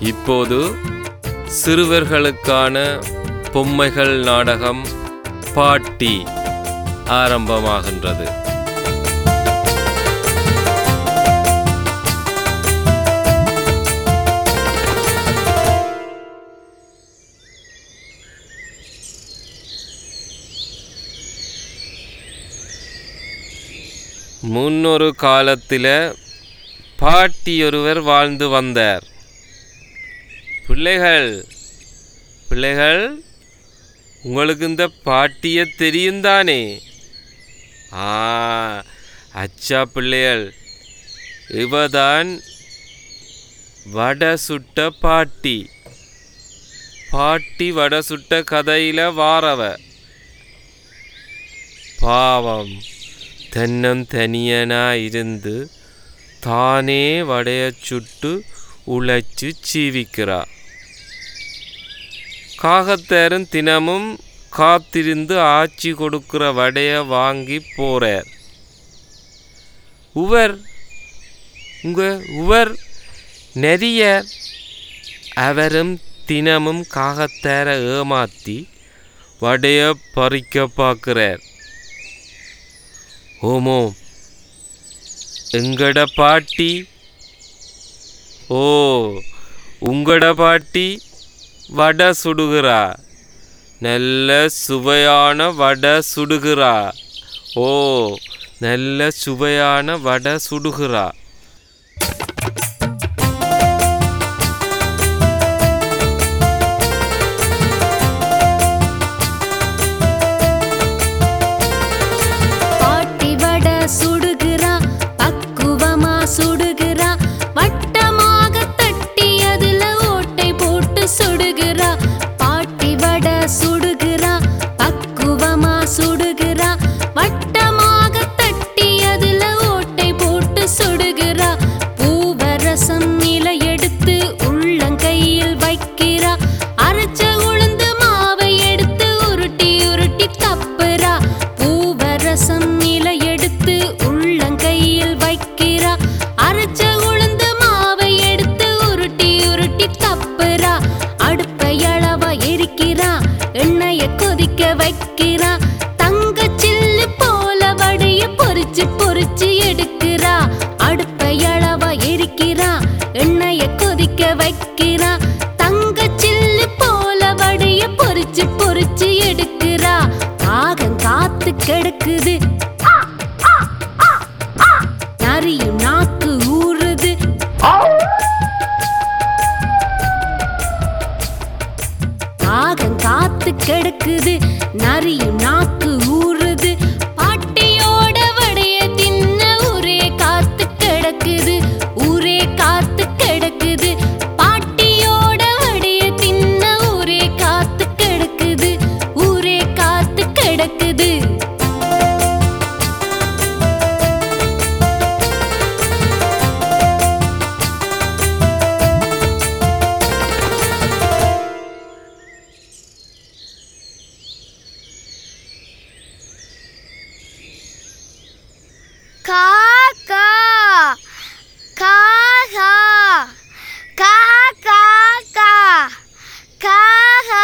இப்போது சிறுவர்களுக்கான பொம்மைகள் நாடகம் பாட்டி ஆரம்பமாகின்றது முன்னொரு காலத்தில் பாட்டியொருவர் வாழ்ந்து வந்தார் பிள்ளைகள் பிள்ளைகள் உங்களுக்கு இந்த பாட்டியை தெரியும் தானே ஆ அச்சா பிள்ளைகள் இவதான் வடை சுட்ட பாட்டி பாட்டி வடை சுட்ட கதையில வாரவ பாவம் தென்னம் தனியனா இருந்து தானே வடையச் சுட்டு உழைச்சு சீவிக்கிறா காகத்தேரன் தினமும் காத்திருந்து ஆட்சி கொடுக்கிற வடைய வாங்கி போறார் உவர் உங்க உவர் நெறியர் அவரும் தினமும் காகத்தேர ஏமாத்தி வடைய பறிக்க பார்க்கிறார் ஓமோ எங்கட பாட்டி ஓ உங்கட பாட்டி வடை சுடுகிறா நல்ல சுவையான வடை சுடுகிறா ஓ நல்ல சுவையான வடை சுடுகிறா பாட்டி வட சுடுகிறா பக்குவமா சுடுகிறா வட்டமாக தட்டி அதுல ஓட்டை போட்டு சுடுகிறா பாட்டி வட சுடுகிறா பக்குவமா சுடுகிறா வட்டமாக தட்டி அதுல ஓட்டை போட்டு சுடுகிறா பூவரசம் நிலை எடுத்து உள்ளங்கையில் வைக்கிறா அரைச்ச உளுந்து மாவை எடுத்து உருட்டி உருட்டி கப்புறா பூவரசம் நிலை எடுத்து உள்ளங்கையில் வைக்கிறா அரைச்ச உளுந்து மாவை எடுத்து உருட்டி உருட்டி கப்புறா அடுப்பை அளவா எரிக்கிறா எண்ணெய கொதிக்க வைக்கிறா தங்கச் சில்லு போல வடைய பொரிச்சு பொரிச்சு எடுக்கிறா அடுப்பை அளவா எரிக்கிறா எண்ணெய கொதிக்க வைக்கிறா தங்கச் சில்லு போல வடைய பொரிச்சு பொரிச்சு எடுக்கிறா காகம் காத்து கிடக்குது நரியும் நாக்கு ஊறுது காகம் காத்து கிடக்குது நரியும் நாக்கு ஊறுது பாட்டியோட வடைய தின்ன ஊரே காத்து கிடக்குது ஊரே காத்து கிடக்குது பாட்டியோட வடைய தின்ன ஊரே காத்து கிடக்குது ஊரே காத்து கிடக்குது காக்கா காகா காக்கா காகா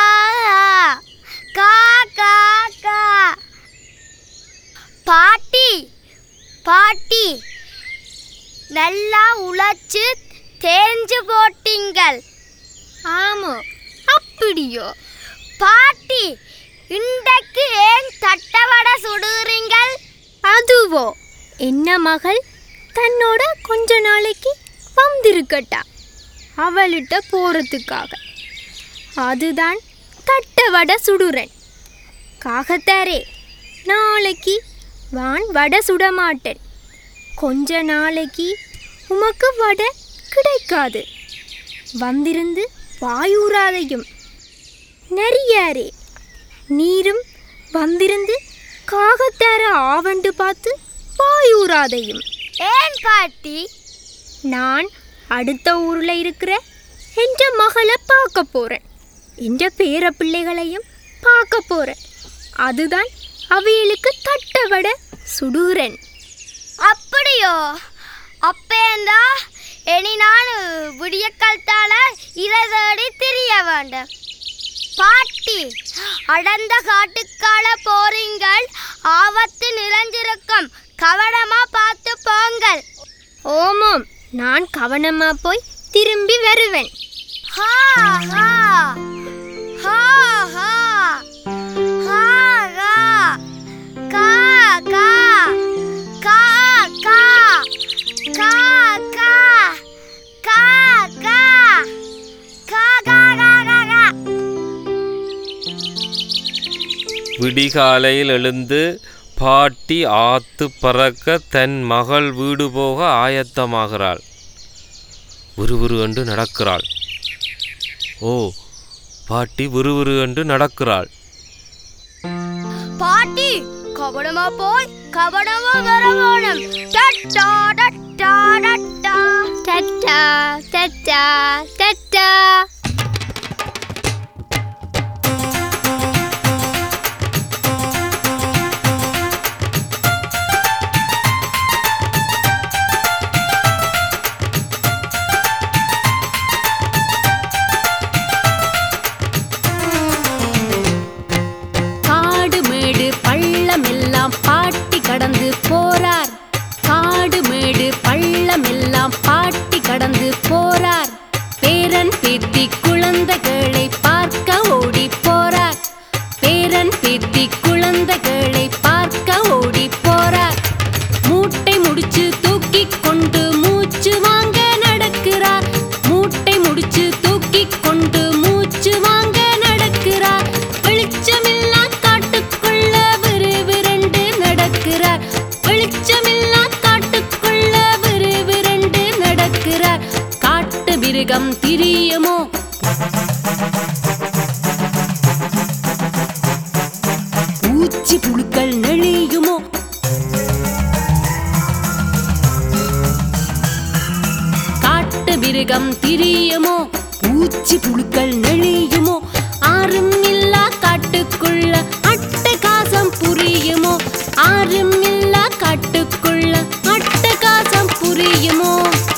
காக்கா பாட்டி பாட்டி நல்லா உழைச்சு தேஞ்சு போட்டீங்கள் ஆமா அப்படியோ பாட்டி இன்றைக்கு ஏன் தட்டவடை சுடுகிறீங்கள் அதுவோ என்ன மகள் தன்னோட கொஞ்ச நாளைக்கு வந்திருக்கட்டா அவளிட்ட போறதுக்காக அதுதான் தட்ட வடை சுடுறேன் காகத்தாரே நாளைக்கு வான் வடை சுட மாட்டேன் கொஞ்ச நாளைக்கு உமக்கு வடை கிடைக்காது வந்திருந்து வாயூராதையும் நெறியாரே நீரும் வந்திருந்து காகத்தார ஆவண்டு பார்த்து வாயூராதையும் ஏன் பாட்டி நான் அடுத்த ஊரில் இருக்கிற என்ற மகளை பார்க்க போகிறேன் என்ற பேர பிள்ளைகளையும் பார்க்க போகிறேன் அதுதான் அவைகளுக்கு தட்டவட சுடுகிறேன் அப்படியோ அப்பேந்தா இனி நான் விடிய காலத்தால இதை தேடி திரிய வேண்டும் பாட்டி அடர்ந்த காட்டுக்கால போறீங்கள் ஆபத்து நிறைஞ்சிருக்கும் கவனமா பார்த்து போங்கள் ஓமம் நான் கவனமா போய் திரும்பி வருவேன் ஹா ஹா ஹா ஹா ஹா ஹா கா கா கா கா கா கா கா கா கா கா கா கா கா விடிகாலையில் எழுந்து பாட்டி ஆத்து பறக்க தன் மகள் வீடு போக ஆயத்தமாகிறாள் விறுவிறு என்று நடக்கிறாள் ஓ பாட்டி விறுவிறு என்று நடக்கிறாள் பாட்டி கவனமா போய் கவனமா வர வேணும் tata tata tata tata tata tata காடு மேடு பள்ளம் எல்லாம் பாட்டி கடந்து போறார் காடு மேடு பள்ளம் எல்லாம் பாட்டி கடந்து போறார் பேரன் பேத்தி குழந்தைகளை பார்க்க ஓடி போறார் பேரன் பேத்தி குழந்தைகளை பார்க்க ஓடி போறார் மூட்டை முடிச்சு தூக்கி கொண்டு மூச்சு வாங்க நடக்கிறார் மூட்டை முடிச்சு தூக்கி கொண்டு மூச்சு வாங்க நடக்கிறார் வெளிச்சமில்லா காட்டுக்குள்ள விறுவிரண்டு நடக்கிறார் வெளிச்சமில்லா காட்டுக்குள்ள விறுவிரண்டு நடக்கிறார் காட்டு மிருகம் திரியுமோ பூச்சி புழுக்கள் நெளியுமோ காட்டு மிருகம் திரியுமோ பூச்சி புழுக்கள் நெளியுமோ ஆறும் இல்லா காட்டுக்குள்ள அட்டகாசம் புரியுமோ ஆறும் இல்லா காட்டுக்குள்ள அட்டகாசம் புரியுமோ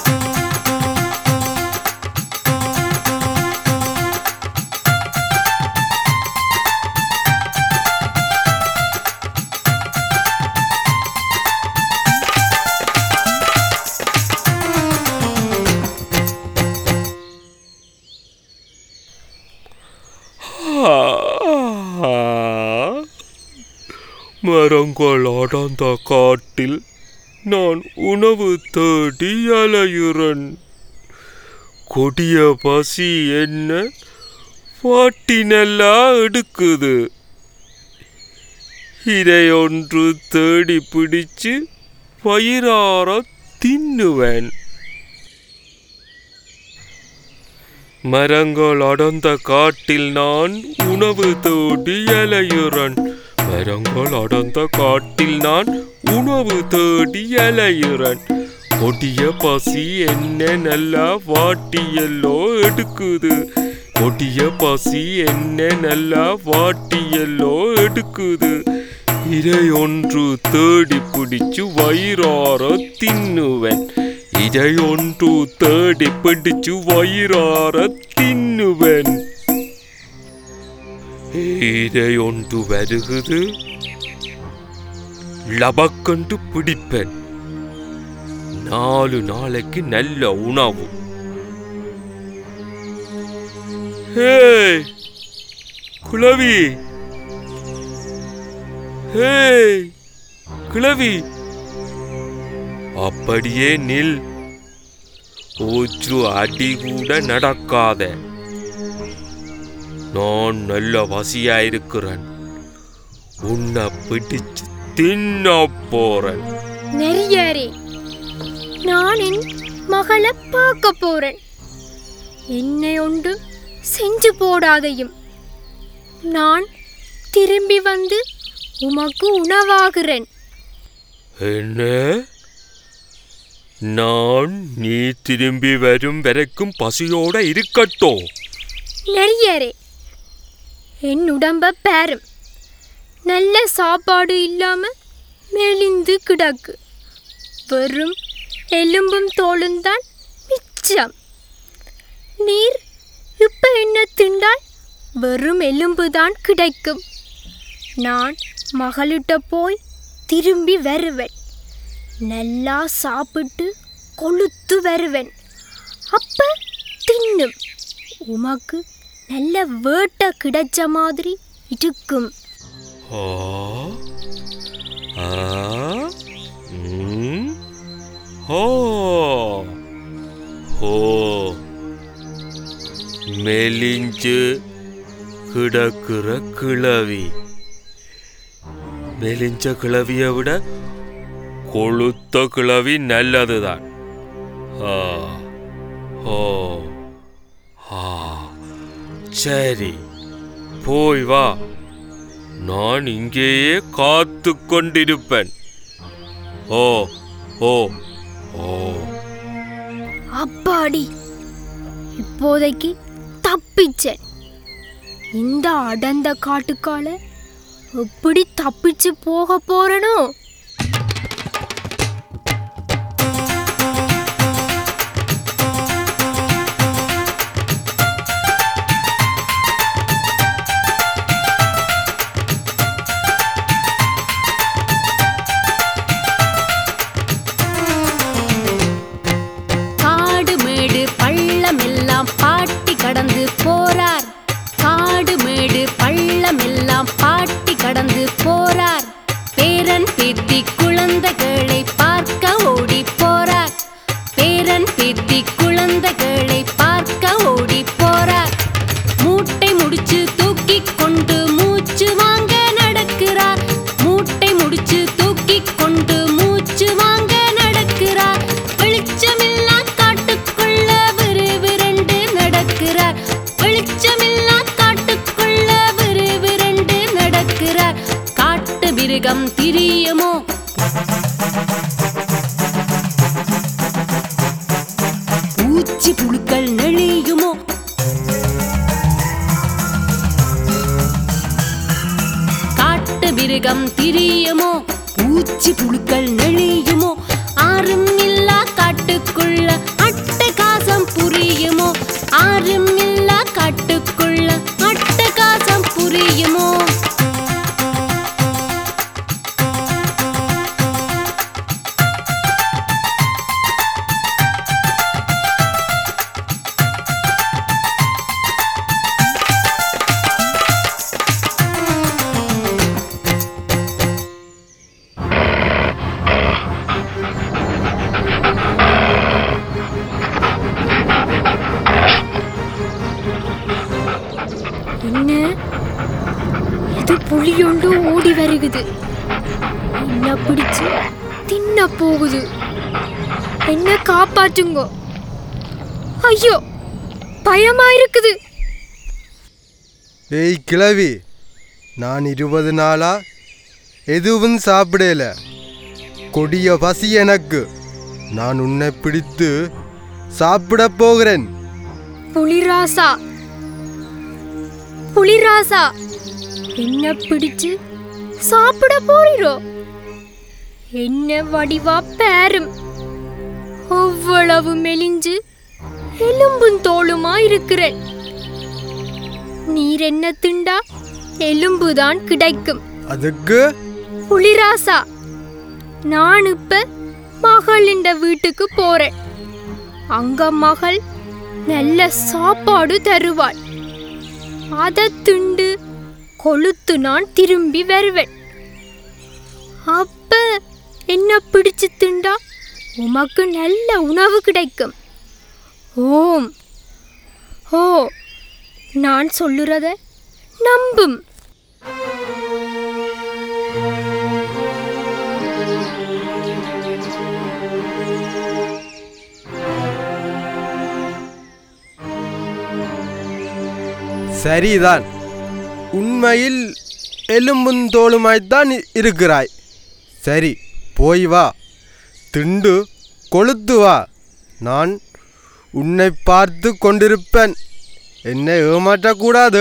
மரங்கள் அடர்ந்த காட்டில் நான் உணவு தேடி அலையுறன் கொடிய பசி என்ன பாட்டி நல்லா எடுக்குது இதை ஒன்று தேடி பிடிச்சு வயிறார தின்னுவேன் மரங்கள் அடர்ந்த காட்டில் நான் உணவு தேடி அலையுறன் மரங்கள் அடர்ந்த காட்டில் நான் உணவு தேடி அலையுறன் கொடிய பசி என்ன நல்லா வாட்டியெல்லோ எடுக்குது கொடிய பசி என்ன நல்லா வாட்டியெல்லோ எடுக்குது இதை ஒன்று தேடி பிடிச்சு வயிறார தின்னுவேன் இதை ஒன்று தேடி பிடிச்சு வயிறார தின்னுவேன் இதை ஒன்று வருகுது லபக்கண்டு பிடிப்பேன் நாலு நாளைக்கு நல்ல உணவு ஹேய் குளவி ஹேய் கிழவி அப்படியே நில் ஊற்று அடி கூட நடக்காத நான் நல்ல வசியா இருக்கிறேன் உன்னை பிடிச்சு தின்ன போறேன் நெறியாரே நான் என் மகளை பார்க்க போறேன் என்னை ஒன்று செஞ்சு போடாதையும் நான் திரும்பி வந்து உமக்கு உணவாகிறேன் என்ன நான் நீ திரும்பி வரும் வரைக்கும் பசியோட இருக்கட்டும் நெறியாரே என் உடம்ப பாரும் நல்ல சாப்பாடு இல்லாம மெலிந்து கிடக்கு வெறும் எலும்பும் தோலும் தான் மிச்சம் நீர் வெறும் எலும்புதான் கிடைக்கும் நான் மகளிட்ட போய் திரும்பி வருவேன் நல்லா சாப்பிட்டு கொளுத்து வருவேன் அப்ப தின்னும் உமக்கு நல்ல வேட்டை கிடைச்ச மாதிரி இருக்கும் ஆ ஆ ம் ஓ ஓ மெலிஞ்சு கிடக்குற கிளவி மெலிஞ்ச கிளவியை விட கொளுத்த கிளவி நல்லதுதான் ஆ ஓ ஆ சரி போய் வா நான் இங்கேயே காத்து கொண்டிருப்பேன் ஓ ஓ ஓ அப்பாடி இப்போதைக்கு தப்பிச்சேன் இந்த அடர்ந்த காட்டுக்கால எப்படி தப்பிச்சு போக போறனோ காடு மேடு பள்ளம் எல்லாம் பாட்டி கடந்து போறார் காடு மேடு பள்ளம் எல்லாம் பாட்டி கடந்து போறார் பேரன் பேத்தி குழந்தைகளை பார்க்க ஓடி போறார் பேரன் பேத்தி குழந்தைகளை பார்க்க ஓடி போறார் மூட்டை முடிச்சு தூக்கி கொண்டு மூச்சு வாங்க நடக்கிறார் மூட்டை முடிச்சு தூக்கி கொண்டு மூச்சு வாங்க நடக்கிறார் வெளிச்சமில்லா காட்டுக்குள்ள விறுவிரண்டு நடக்கிறார் வெளிச்சமில்லா காட்டுக்குள்ள விறுவிரண்டு நடக்கிறார் காட்டு மிருகம் திரியுமோ பூச்சி புழுக்கள் நெளியுமோ காட்டு மிருகம் திரியுமோ பூச்சி புழுக்கள் நெளியுமோ ஆறும் இல்லா காட்டுக்குள்ள அட்டகாசம் புரியுமோ ஆறும் இல்லா காட்டுக்குள்ள அட்டகாசம் புரியுமோ என்ன இது புலியொண்டு ஓடி வருகுது என்ன பிடிச்சு தின்ன போகுது என்ன காப்பாற்றுங்கோ ஐயோ பயமா இருக்குது ஏய் கிழவி நான் இருபது நாளா எதுவும் சாப்பிடல கொடிய பசி எனக்கு நான் உன்னை பிடித்து சாப்பிடப் போகிறேன் புலிராசா புலிராசா என்ன பிடிச்சு சாப்பிட போறீரோ என்ன வடிவா பேரும் அவ்வளவு மெலிஞ்சு எலும்பும் தோளுமா இருக்கிறேன் நீர் என்ன திண்டா எலும்புதான் கிடைக்கும் அதுக்கு புலிராசா நான் இப்ப மகளின் வீட்டுக்கு போறேன் அங்க மகள் நல்ல சாப்பாடு தருவாள் அத திண்டு கொளுத்து நான் திரும்பி வருவேன் அப்ப என்ன பிடிச்சு திண்டா உமக்கு நல்ல உணவு கிடைக்கும் ஓம் ஓ நான் சொல்லுறத நம்பும் சரிதான் உண்மையில் எலும்பும் தோளுமாய்த்தான் இ- இருக்கிறாய் சரி போய் வா திண்டு கொளுத்து வா நான் உன்னை பார்த்து கொண்டிருப்பேன் என்னை ஏமாற்றக்கூடாது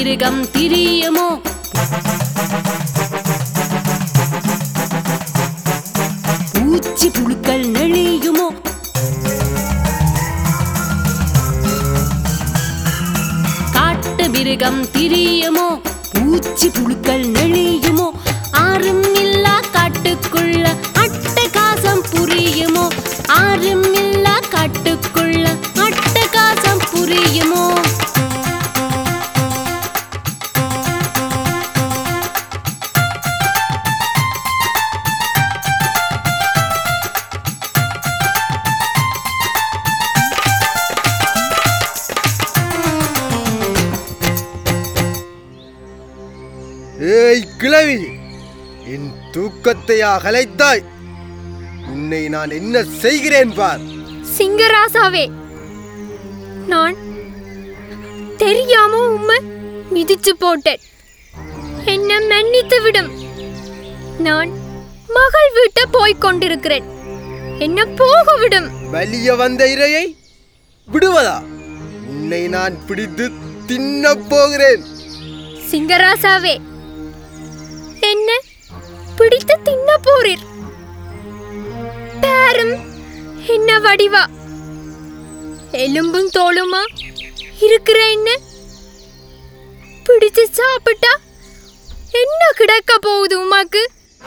மிருகம் திரியுமோ பூச்சி புழுக்கள் நெளியுமோ காட்டு மிருகம் திரியுமோ பூச்சி புழுக்கள் நெளியுமோ ஆறும் இல்லா காட்டுக்குள்ள அட்டகாசம் புரியுமோ ஆறும் இல்லா காட்டுக்குள்ள அட்டகாசம் புரியுமோ ஏய் கிழவி என் தூக்கத்தை அகலைத்தாய் உன்னை நான் என்ன செய்கிறேன் பார் சிங்கராசாவே நான் தெரியாம உம்மை மிதிச்சு போட்டேன் என்ன மன்னித்து விடும் நான் மகள் வீட்டை போய்க் கொண்டிருக்கிறேன் என்ன போக விடும் வலிய வந்த இரையை விடுவதா உன்னை நான் பிடித்து தின்னப் போகிறேன் சிங்கராசாவே என்ன பிடித்து தின்ன போறீர் பேரும் என்ன வடிவா எலும்பும் தோலுமா இருக்கிற என்ன பிடிச்சு சாப்பிட்டா என்ன கிடைக்க போகுது உமாக்கு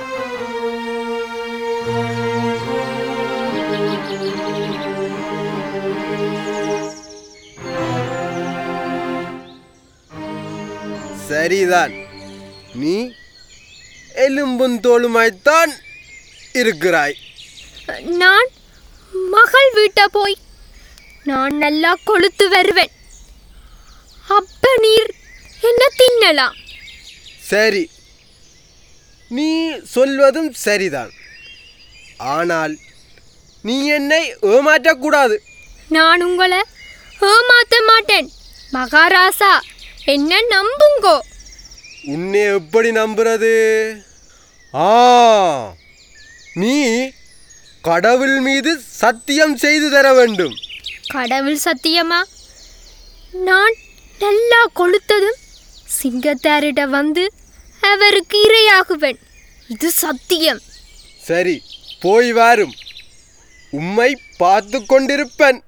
சரிதான் நீ எலும்பும் தோளுமாய்த்தான் இருக்கிறாய் நான் மகள் வீட்டை போய் நான் நல்லா கொளுத்து வருவேன் அப்ப நீர் என்ன தின்னலாம் சரி நீ சொல்வதும் சரிதான் ஆனால் நீ என்னை ஏமாற்றக்கூடாது நான் உங்களை ஏமாத்த மாட்டேன் மகாராசா என்ன நம்புங்கோ உன்னை எப்படி நம்புறது ஆ நீ கடவுள் மீது சத்தியம் செய்து தர வேண்டும் கடவுள் சத்தியமா நான் நல்லா கொளுத்ததும் சிங்கத்தாரிட வந்து அவருக்கு இரையாகுவேன் இது சத்தியம் சரி போய் வாரும் உம்மை பார்த்து கொண்டிருப்பேன்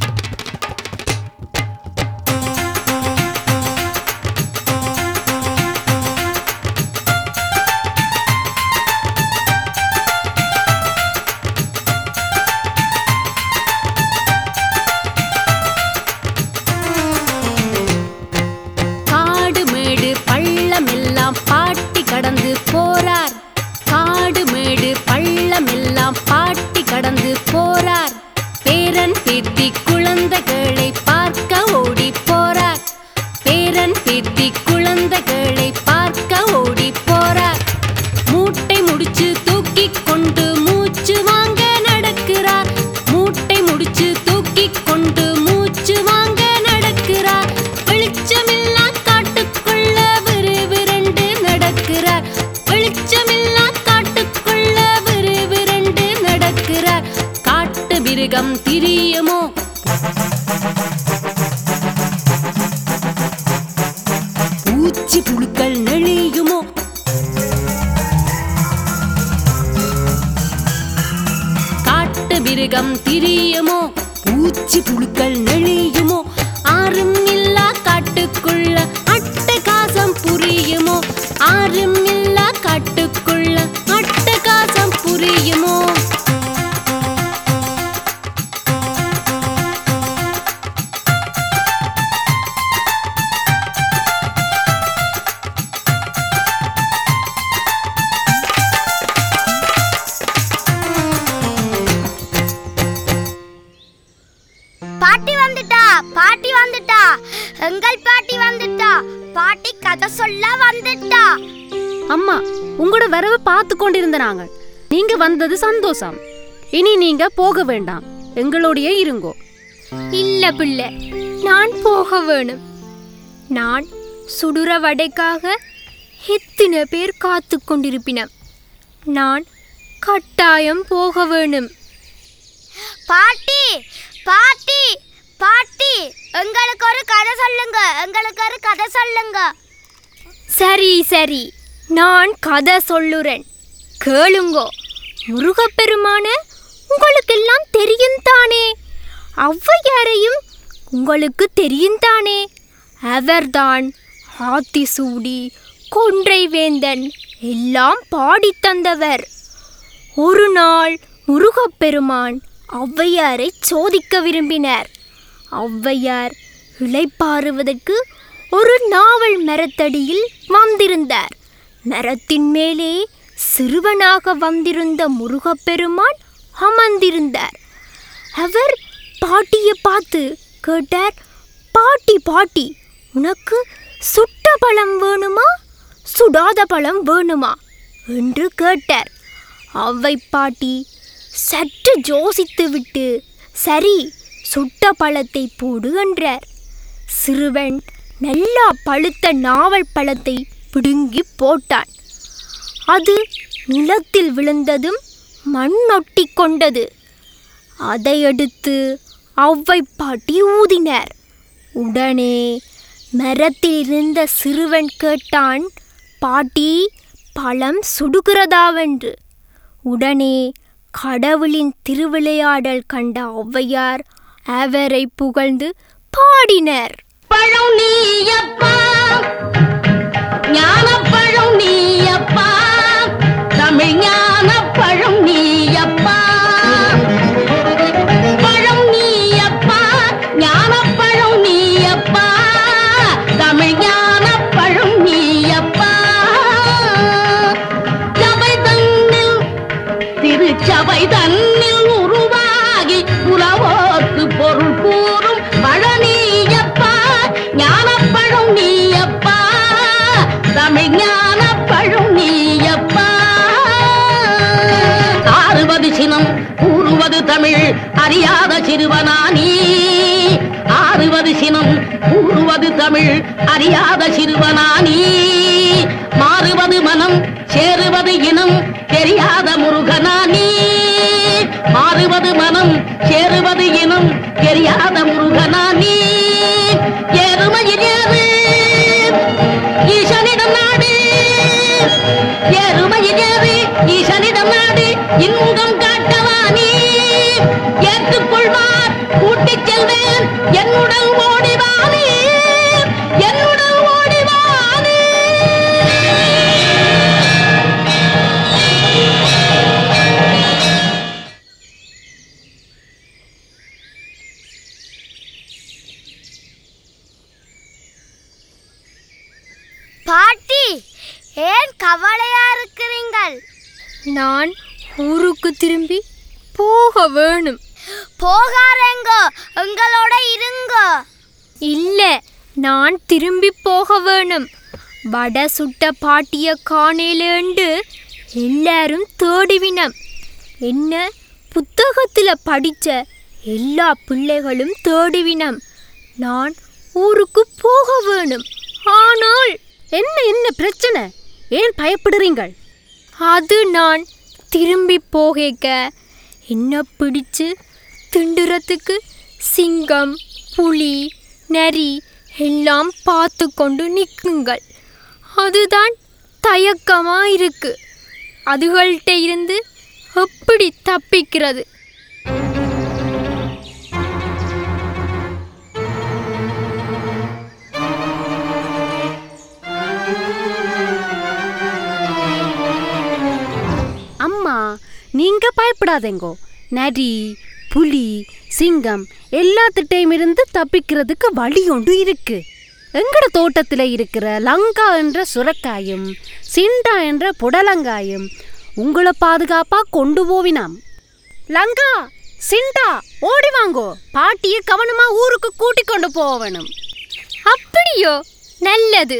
காடு மேடு பள்ளம் எல்லாம் பாட்டி கடந்து போறார் காடு மேடு பள்ளம் எல்லாம் பாட்டி கடந்து போறார் பேரன் பேத்தி குழந்தைகளை பார்க்க ஓடி போறார் பேரன் பேத்தி குழந்தைகளை பார்க்க ஓடி போறார் மூட்டை முடிச்சு தூக்கி கொண்டு மூச்சு வாங்க நடக்கிறார் மூட்டை முடிச்சு தூக்கி கொண்டு மூச்சு வாங்க நடக்கிறார் வெளிச்சமில்லா காட்டுக்குள்ள விறுவிரண்டு நடக்கிறார் வெளிச்சமில்லா காட்டுக்குள்ள விறுவிரண்டு நடக்கிறார் காட்டு மிருகம் திரியுமோ பூச்சி புழுக்கள் நெளியுமோ காட்டு மிருகம் திரியுமோ பூச்சி புழுக்கள் நெளியுமோ ஆறும் இல்லா காட்டுக்குள்ள அட்டகாசம் புரியுமோ ஆறும் இல்லா காட்டுக்குள்ள அட்டகாசம் புரியுமோ பாட்டி வந்துட்டா பாட்டி வந்துட்டா எங்கள் பாட்டி வந்துட்டா பாட்டி கதை சொல்ல வந்துட்டா அம்மா உங்களோட வரவு பார்த்து கொண்டிருந்த நாங்கள் நீங்க வந்தது சந்தோஷம் இனி நீங்க போக வேண்டாம் எங்களோடயே இருங்கோ இல்ல பிள்ளை நான் போக வேணும் நான் சுடுற வடைக்காக எத்தனை பேர் காத்து கொண்டிருப்பினம் நான் கட்டாயம் போக வேணும் பாட்டி பாட்டி பாட்டி எங்களுக்கு ஒரு கதை சொல்லுங்க எங்களுக்கு ஒரு கதை சொல்லுங்க சரி சரி நான் கதை சொல்லுறேன் கேளுங்கோ முருகப்பெருமான உங்களுக்கெல்லாம் தெரியும் தானே ஔவையாரையும் உங்களுக்கு தெரியும் தானே அவர்தான் ஆத்திசூடி கொன்றை வேந்தன் எல்லாம் பாடித் தந்தவர் ஒரு நாள் முருகப்பெருமான் ஔவையாரை சோதிக்க விரும்பினார் ஔவையார் இளைப்பாறுவதற்கு ஒரு நாவல் மரத்தடியில் வந்திருந்தார் மரத்தின் மேலே சிறுவனாக வந்திருந்த முருகப்பெருமான் அமர்ந்திருந்தார் அவர் பாட்டியை பார்த்து கேட்டார் பாட்டி பாட்டி உனக்கு சுட்ட பழம் வேணுமா சுடாத பழம் வேணுமா என்று கேட்டார் அவ்வை பாட்டி சற்று யோசித்து விட்டு சரி சுட்ட பழத்தை போடு என்றார் சிறுவன் நல்லா பழுத்த நாவல் பழத்தை பிடுங்கி போட்டான் அது நிலத்தில் விழுந்ததும் மண்ணொட்டி கொண்டது அதை எடுத்து ஔவை பாட்டி ஊதினார் உடனே மரத்தில் இருந்த சிறுவன் கேட்டான் பாட்டி பழம் சுடுகிறதாவென்று உடனே கடவுளின் திருவிளையாடல் கண்ட ஔவையார் அவரை புகழ்ந்து பாடினர் பழம் நீயப்பா ஞானப்பழம் நீயப்பா தமிழ் ஞானப்பழம் நீயப்பா பழம் நீயப்பா ஞானப்பழம் நீயப்பா தமிழ் ஞானப்பழம் நீயப்பா சபை தன்னில் திருச்சபை தன்னில் உருவாகி உலவோக்கு பொருள் கூறும் பழனியப்பா ஞானப்பழம் நீயப்பா தமிழ் ஞானப்பழம் நீயப்பா ஆறுவது சினம் கூறுவது தமிழ் அறியாத சிறுவனானி ஆறுவது சினம் கூறுவது தமிழ் அறியாத சிறுவனானி மாறுவது மனம் சேருவது இனம் தெரியாத முருகனானி மாறுவது மனம் சேருவது இனம் தெரியாத முருகனானி எருமையில் ஏறு ஈசனிடம் நாடு எருமையில் ஏறு ஈசனிடம் நாடு இன்பம் காட்டவானி ஏற்றுக்கொள்வார் கூட்டிச் செல்வேன் என்னுடன் ஓடிவானே என்னுடன் ஓடிவானே பாட்டி ஏன் கவலையா இருக்கிறீங்கள் நான் ஊருக்கு திரும்பி போக வேணும் போகாரேங்க எங்களோட இருங்க இல்ல நான் திரும்பி போக வேணும் வட சுட்ட பாட்டிய காணேலேண்டு எல்லாரும் தேடிவினம் என்ன புத்தகத்துல படிச்ச எல்லா பிள்ளைகளும் தேடிவினம் நான் ஊருக்கு போக வேணும் ஆனால் என்ன என்ன பிரச்சனை ஏன் பயப்படுறீங்கள் அது நான் திரும்பி போகேக்க என்ன பிடிச்சு திண்டுறதுக்கு சிங்கம் புலி நரி எல்லாம் பார்த்து கொண்டு நிற்குங்கள் அதுதான் தயக்கமா இருக்கு அதுகள்கிட்ட இருந்து எப்படி தப்பிக்கிறது அம்மா நீங்க பயப்படாதேங்கோ நரி புலி சிங்கம் எல்லாத்திட்டையும் இருந்து தப்பிக்கிறதுக்கு வழி ஒன்று இருக்கு எங்கட தோட்டத்துல இருக்கிற லங்கா என்ற சுரக்காயும் சிண்டா என்ற புடலங்காயும் உங்களை பாதுகாப்பா கொண்டு போவினாம் லங்கா சிண்டா ஓடி வாங்கோ பாட்டிய கவனமா ஊருக்கு கூட்டிக் கொண்டு போகணும் அப்படியோ நல்லது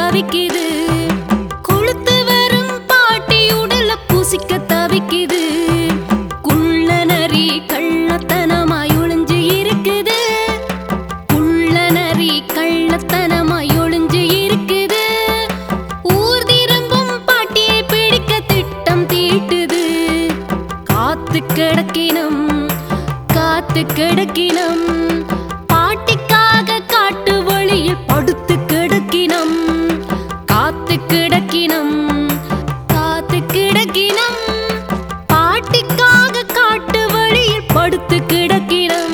தவிக்குது கொளுத்து வரும் பாட்டி உடல பூசிக்க தவிக்குது குள்ள நரி கள்ளத்தனமாய் ஒளிஞ்சு இருக்குது குள்ள நரி கள்ளத்தனமாய் ஒளிஞ்சு இருக்குது ஊர் திரும்பும் பாட்டியை பிடிக்க திட்டம் தீட்டுது காத்து கிடக்கினும் காத்து கிடக்கினும் பாட்டிக்காக காட்டு வழியில் படுத்து கிடக்கினம் காத்து கிடக்கினம் காத்து கிடக்கினம் பாட்டிக்காக காட்டு வழியில் படுத்து கிடக்கினம்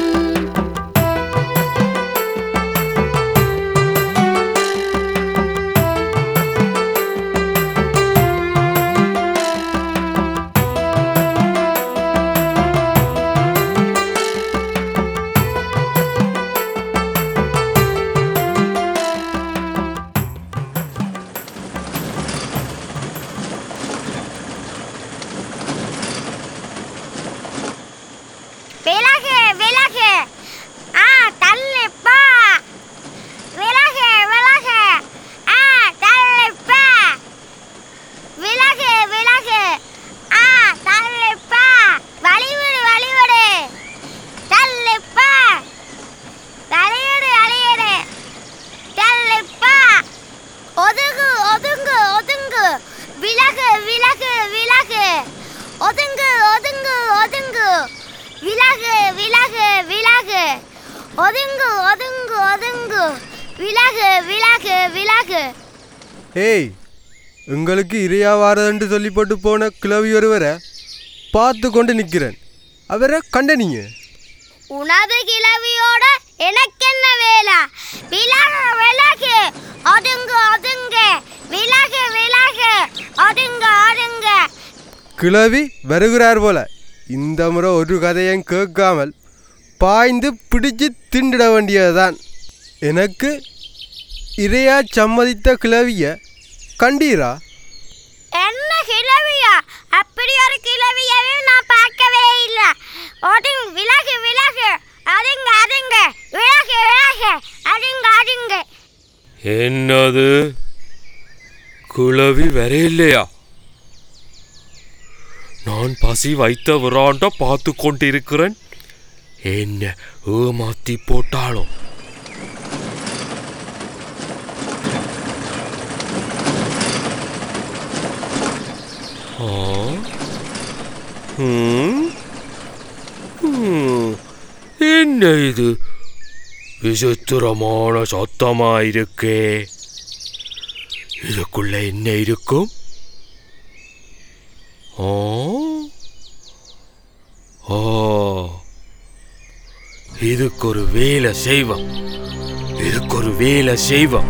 விலகு விலகு ஆ தள்ளிப்பா விலகு விலகு ஆ தள்ளிப்பா விலகு விலகு ஆ தள்ளிப்பா வழிவிடு வழிவிடு தள்ளிப்பா வழிவிடு வழிவிடு தள்ளிப்பா ஒதுங்கு ஒதுங்கு ஒதுங்கு விலகு விலகு விலகு ஒதுங்கு ஒதுங்கு ஒதுங்கு விலகு விலகு விலகு ஒதுங்கு ஒதுங்கு ஒதுங்கு விலகு விலகு விலகு ஏய் எங்களுக்கு இரையா வாரதுன்னு சொல்லி போட்டு போன கிளவி ஒருவரை பார்த்து கொண்டு நிற்கிறேன் அவரை கண்டனீங்க உனது கிழவியோட எனக்கென்ன வேலை விலகு விலகு ஒதுங்கு ஒதுங்கு விலகு விலகு ஒதுங்கு ஒதுங்கு கிளவி வருகிறார் போல இந்த முறை ஒரு கதையும் கேட்காமல் பாய்ந்து பிடிச்சு திண்டிட வேண்டியதுதான் எனக்கு இரையா சம்மதித்த கிளவிய கண்டீரா என்ன கிழவியா அப்படி ஒரு கிழவியவே நான் பார்க்கவே இல்லை ஒதுங்கு விலகு விலகு அதுங்க அதுங்க விலகு விலகு அதுங்க அதுங்க என்னது குளவி வரையில்லையா நான் பசி வைத்த விராண்ட பார்த்து கொண்டிருக்கிறேன் என்ன ஏமாத்தி போட்டாலும் ஆ? ம்? ம். என்ன இது விசித்திரமான சத்தமாயிருக்கே இதுக்குள்ள என்ன இருக்கும் ஆ ஆ இதுக்கு ஒரு வேலை செய்வோம் இதுக்கு ஒரு வேலை செய்வோம்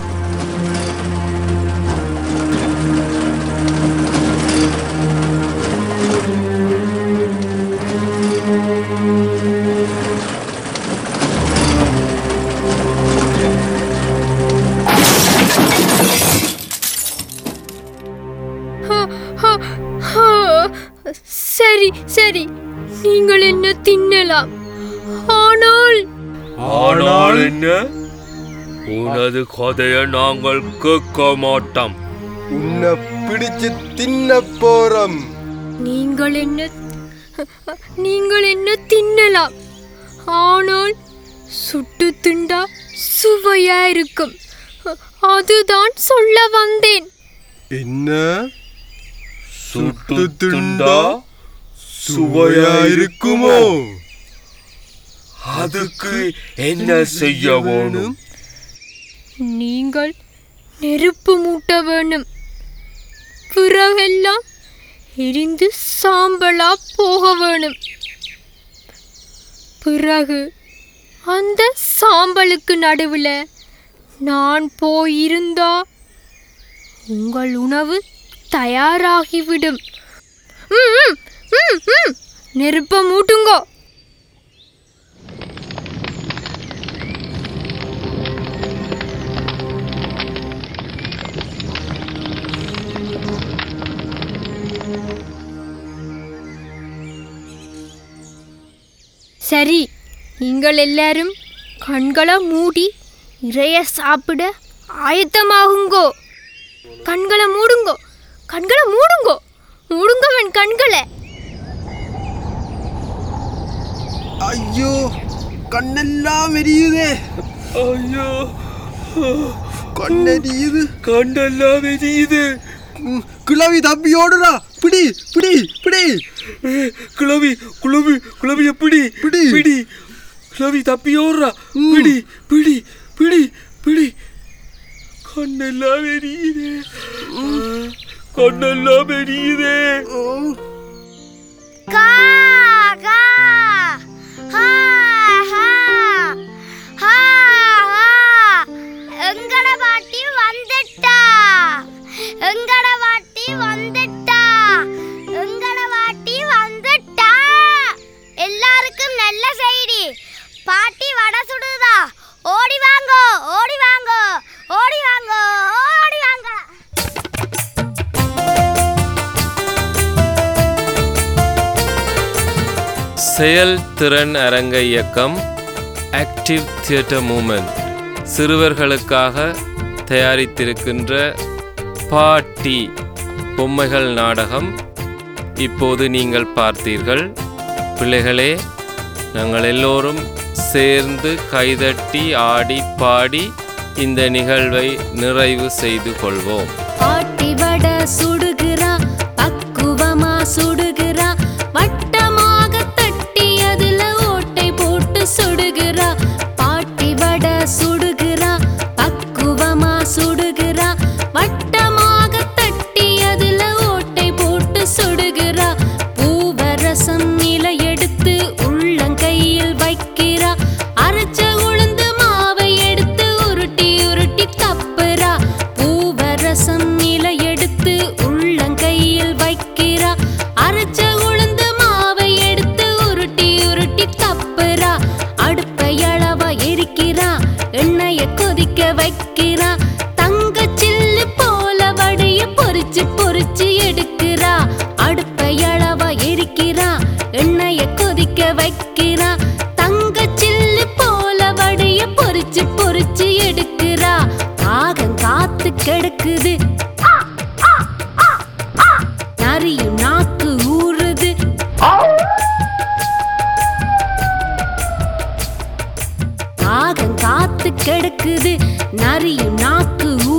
சரி சரி நீங்கள் என்ன தின்னலாம் ஆனால் ஆனால் என்ன உனது கதையை நாங்கள் கேட்க மாட்டோம் உன்னை பிடிச்சு தின்ன போறோம் நீங்கள் என்ன நீங்கள் என்ன தின்னலாம் ஆனால் சுட்டு திண்டா சுவையா இருக்கும் அதுதான் சொல்ல வந்தேன் என்ன சுட்டு திண்டா சுவையா இருக்குமோ அதுக்கு என்ன செய்ய வேணும் நீங்கள் நெருப்பு மூட்ட வேணும் பிறகெல்லாம் எரிந்து சாம்பலா போக வேணும் பிறகு அந்த சாம்பலுக்கு நடுவில் நான் போயிருந்தா உங்கள் உணவு தயாராகிவிடும் ம், ம், ம், ம். நெருப்பை மூட்டுங்கோ சரி நீங்கள் எல்லாரும் கண்களை மூடி இறைய சாப்பிட ஆயத்தமாகுங்கோ கண்களை மூடுங்கோ கண்களை மூடுங்கோ மூடுங்கவன் கண்களை ஐயோ கண்ணெல்லாம் எரியுதே ஐயோ கண்ணெரியுது கண்ணெல்லாம் எரியுது ம், கிழவி தப்பி ஓடுறா பிடி பிடி பிடி குளவி குளவி குளவி எப்படி பிடி. பிடி குளவி தப்பி ஓடுறா ம். பிடி பிடி பிடி பிடி கண்ணெல்லாம் எரியுதே கண்ணெல்லாம் எரியுதே கா கா ஹா ஹா ஹா ஹா எங்கட பாட்டி வந்துட்டா எங்கட பாட்டி வந்துட்டா எங்கட பாட்டி வந்துட்டா எல்லாருக்கும் நல்ல செய்தி பாட்டி வடை சுடுதா ஓடி வாங்கோ ஓடி வாங்கோ ஓடி வாங்கோ ஓடி வாங்க செயல்திறன் அரங்க இயக்கம் ஆக்டிவ் தியேட்டர் மூமெண்ட் சிறுவர்களுக்காக தயாரித்திருக்கின்ற பாட்டி பொம்மைகள் நாடகம் இப்போது நீங்கள் பார்த்தீர்கள் பிள்ளைகளே நாங்கள் எல்லோரும் சேர்ந்து கைதட்டி ஆடி பாடி இந்த நிகழ்வை நிறைவு செய்து கொள்வோம் பாட்டி வட சுடுகிறா பக்குவமா சுடுகிறா வட்டமாக தட்டி அதுல ஓட்டை போட்டு சுடுகிறா பாட்டி வட சுடுகிறா பக்குவமா சுடுகிறா வட்டமாக தட்டி அதுல ஓட்டை போட்டு சுடுகிறா பூவரசம் நிலை எடுத்து உள்ளங்கையில் வைக்கிறா அரைச்ச உளுந்து மாவை எடுத்து உருட்டி உருட்டி கப்புறா பூவரசம் நிலை எடுத்து உள்ளங்கையில் வைக்கிறா அரைச்ச உளுந்து மாவை எடுத்து உருட்டி உருட்டி கப்புறா அடுப்பை அளவா எரிக்கிறா எண்ணெய கொதிக்க வைக்கிறா தங்க சில்லு போல வடைய பொரிச்சு பொரிச்சு எடுக்கிறா அடுப்பை அளவா எரிக்கிறா எண்ணெய கொதிக்க வைக்கிறா தங்க சில்லு போல வடைய பொரிச்சு பொரிச்சு எடுக்கிறா காகம் காத்து கிடக்குது நரியும் நாக்கு ஊறுது காகம் காத்து கிடக்குது நரியும் நாக்கு